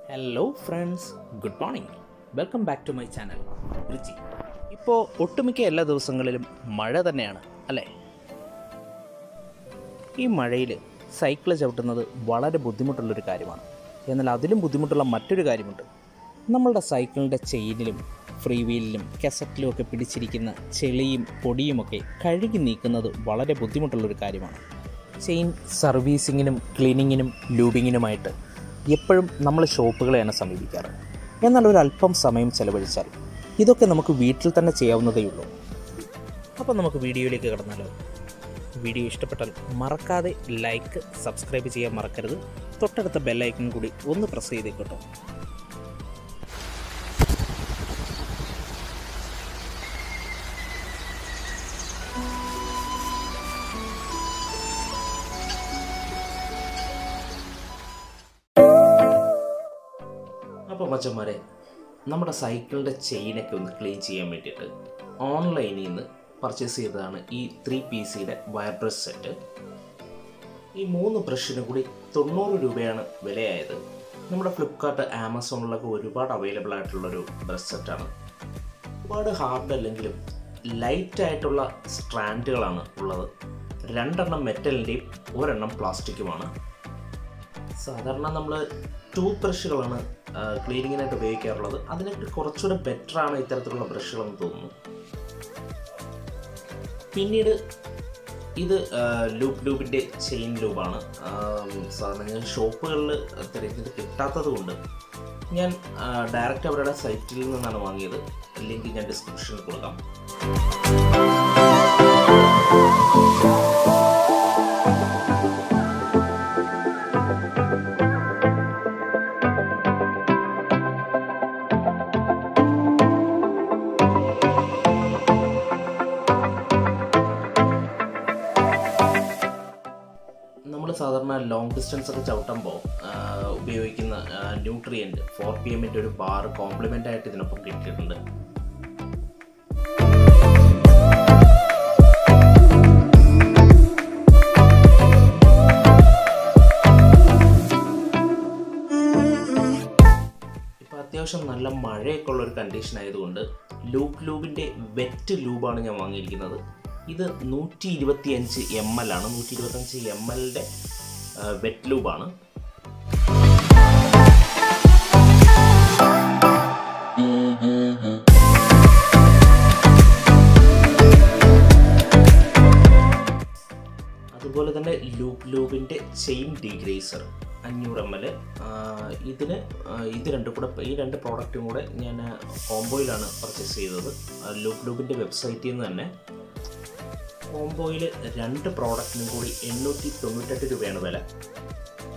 hello friends good morning welcome back to my channel Ruchi ഇപ്പോൾ ഒട്ടുമിക്ക എല്ലാ ദിവസങ്ങളിലും മഴ തന്നെയാണ് അല്ലേ ഈ മഴയിൽ സൈക്കിൾ ചവിട്ടുന്നത് വളരെ ബുദ്ധിമുട്ടുള്ളൊരു കാര്യമാണ് എന്നാൽ അതിലും ബുദ്ധിമുട്ടുള്ള മറ്റൊരു കാര്യമുണ്ട് നമ്മളുടെ സൈക്കിളിൻ്റെ ചെയിനിലും ഫ്രീ വീലിലും കെസറ്റിലും ഒക്കെ പിടിച്ചിരിക്കുന്ന ചെളിയും പൊടിയുമൊക്കെ കഴുകി നീക്കുന്നത് വളരെ ബുദ്ധിമുട്ടുള്ളൊരു കാര്യമാണ് ചെയിൻ സർവീസിങ്ങിനും ക്ലീനിങ്ങിനും ലൂബിങ്ങിനുമായിട്ട് എപ്പോഴും നമ്മൾ ഷോപ്പുകളെയാണ് സമീപിക്കാറ് എന്നാൽ ഒരു അല്പം സമയം ചെലവഴിച്ചാൽ ഇതൊക്കെ നമുക്ക് വീട്ടിൽ തന്നെ ചെയ്യാവുന്നതേ ഉള്ളൂ അപ്പോൾ നമുക്ക് വീഡിയോയിലേക്ക് കടന്നാലോ വീഡിയോ ഇഷ്ടപ്പെട്ടാൽ മറക്കാതെ ലൈക്ക് സബ്സ്ക്രൈബ് ചെയ്യാൻ മറക്കരുത് തൊട്ടടുത്ത ബെല്ലൈക്കൺ കൂടി ഒന്ന് പ്രസ് ചെയ്തേക്കട്ടോ അപ്പോൾ മച്ചന്മാരെ നമ്മുടെ സൈക്കിളിൻ്റെ ചെയിനൊക്കെ ഒന്ന് ക്ലീൻ ചെയ്യാൻ വേണ്ടിയിട്ട് ഓൺലൈനിൽ നിന്ന് പർച്ചേസ് ചെയ്തതാണ് ഈ ത്രീ പി സിയുടെ വയർ ബ്രഷ് സെറ്റ് ഈ മൂന്ന് ബ്രഷിനും കൂടി തൊണ്ണൂറ് രൂപയാണ് വിലയായത് നമ്മുടെ ഫ്ലിപ്കാർട്ട് ആമസോണിലൊക്കെ ഒരുപാട് അവൈലബിൾ ആയിട്ടുള്ളൊരു ബ്രഷ് സെറ്റാണ് ഒരുപാട് ഹാർഡ് അല്ലെങ്കിലും ലൈറ്റ് ആയിട്ടുള്ള സ്ട്രാൻഡുകളാണ് ഉള്ളത് രണ്ടെണ്ണം മെറ്റലിൻ്റെയും ഒരെണ്ണം പ്ലാസ്റ്റിക്കുമാണ് സാധാരണ നമ്മൾ ടൂത്ത് ബ്രഷുകളാണ് ക്ലീനിങ്ങിനായിട്ട് ഉപയോഗിക്കാറുള്ളത് അതിനൊക്കെ കുറച്ചുകൂടെ ബെറ്റർ ആണ് ഇത്തരത്തിലുള്ള ബ്രഷുകളെന്ന് തോന്നുന്നു പിന്നീട് ഇത് ലൂപ്പ് ലൂബിൻ്റെ ചെയിൻ ലൂബാണ് സാധാരണ ഞാൻ ഷോപ്പുകളിൽ തിരഞ്ഞത് കിട്ടാത്തത് കൊണ്ട് ഞാൻ ഡയറക്റ്റ് അവരുടെ സൈറ്റിൽ നിന്നാണ് വാങ്ങിയത് ലിങ്ക് ഞാൻ ഡിസ്ക്രിപ്ഷനിൽ കൊടുക്കാം നമ്മൾ സാധാരണ ലോങ് ഡിസ്റ്റൻസ് ഒക്കെ ചവിട്ടുമ്പോൾ ഉപയോഗിക്കുന്ന ന്യൂട്രിയൻറ്റ് ഫോർ പി എമ്മിൻ്റെ ഒരു ബാർ കോംപ്ലിമെൻ്റ് ആയിട്ട് ഇതിനൊപ്പം കിട്ടിയിട്ടുണ്ട് ഇപ്പോൾ അത്യാവശ്യം നല്ല മഴയൊക്കെ ഉള്ള ഒരു കണ്ടീഷൻ ആയതുകൊണ്ട് ലൂപ്പ് ലൂബിൻ്റെ വെറ്റ് ലൂബാണ് ഞാൻ വാങ്ങിയിരിക്കുന്നത് ഇത് നൂറ്റി ഇരുപത്തി അഞ്ച് എം എൽ ആണ് നൂറ്റി ഇരുപത്തഞ്ച് എം എല്ലിൻ്റെ വെറ്റ് ലൂബാണ് അതുപോലെ തന്നെ ലൂപ്പ് ലൂബിൻ്റെ ചെയിൻ ഡീഗ്രേസർ അഞ്ഞൂറ് എം എൽ ഇതിന് ഇത് രണ്ടും കൂടെ ഈ രണ്ട് പ്രോഡക്റ്റും കൂടെ ഞാൻ കോംബോയിലാണ് പർച്ചേസ് ചെയ്തത് ലൂപ്പ് ലൂബിൻ്റെ വെബ്സൈറ്റിൽ നിന്ന് തന്നെ കോംബോയിൽ രണ്ട് പ്രോഡക്റ്റിനും കൂടി എണ്ണൂറ്റി തൊണ്ണൂറ്റെട്ട് രൂപയാണ് വില